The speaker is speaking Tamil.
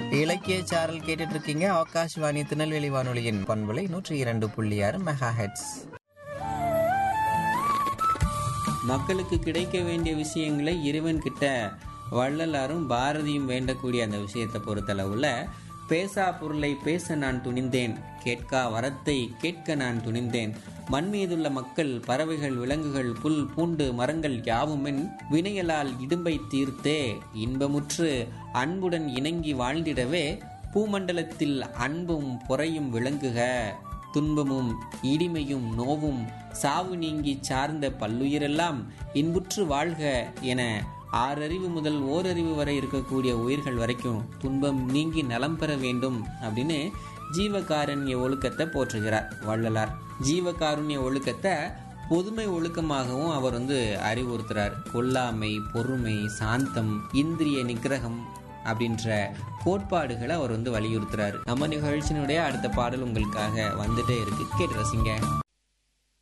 இலக்கிய சாரல் கேட்டுட்டு இருக்கீங்க ஆகாஷ்வாணி திருநெல்வேலி வானொலியின் பண்பலை நூற்றி இரண்டு புள்ளி ஆறு மெகா ஹெட்ஸ் மக்களுக்கு கிடைக்க வேண்டிய விஷயங்களை இறைவன் கிட்ட வள்ளலாரும் பாரதியும் வேண்டக்கூடிய அந்த விஷயத்தை பொறுத்தளவுல பேசா பொருளை பேச நான் துணிந்தேன் கேட்கா வரத்தை கேட்க நான் துணிந்தேன் மண் மீதுள்ள மக்கள் பறவைகள் விலங்குகள் புல் பூண்டு மரங்கள் யாவுமென் வினையலால் இடும்பை தீர்த்தே இன்பமுற்று அன்புடன் இணங்கி வாழ்ந்திடவே பூமண்டலத்தில் அன்பும் பொறையும் விளங்குக துன்பமும் இடிமையும் நோவும் சாவு நீங்கி சார்ந்த பல்லுயிரெல்லாம் இன்புற்று வாழ்க என ஆறறிவு முதல் ஓரறிவு வரை இருக்கக்கூடிய உயிர்கள் வரைக்கும் துன்பம் நீங்கி நலம் பெற வேண்டும் அப்படின்னு ஜீவகாருண்ய ஒழுக்கத்தை போற்றுகிறார் வள்ளலார் ஜீவகாருண்ய ஒழுக்கத்தை பொதுமை ஒழுக்கமாகவும் அவர் வந்து அறிவுறுத்துறார் கொல்லாமை பொறுமை சாந்தம் இந்திரிய நிகிரகம் அப்படின்ற கோட்பாடுகளை அவர் வந்து வலியுறுத்துறாரு நம்ம நிகழ்ச்சியினுடைய அடுத்த பாடல் உங்களுக்காக வந்துட்டே இருக்கு கேட்டு ரசிங்க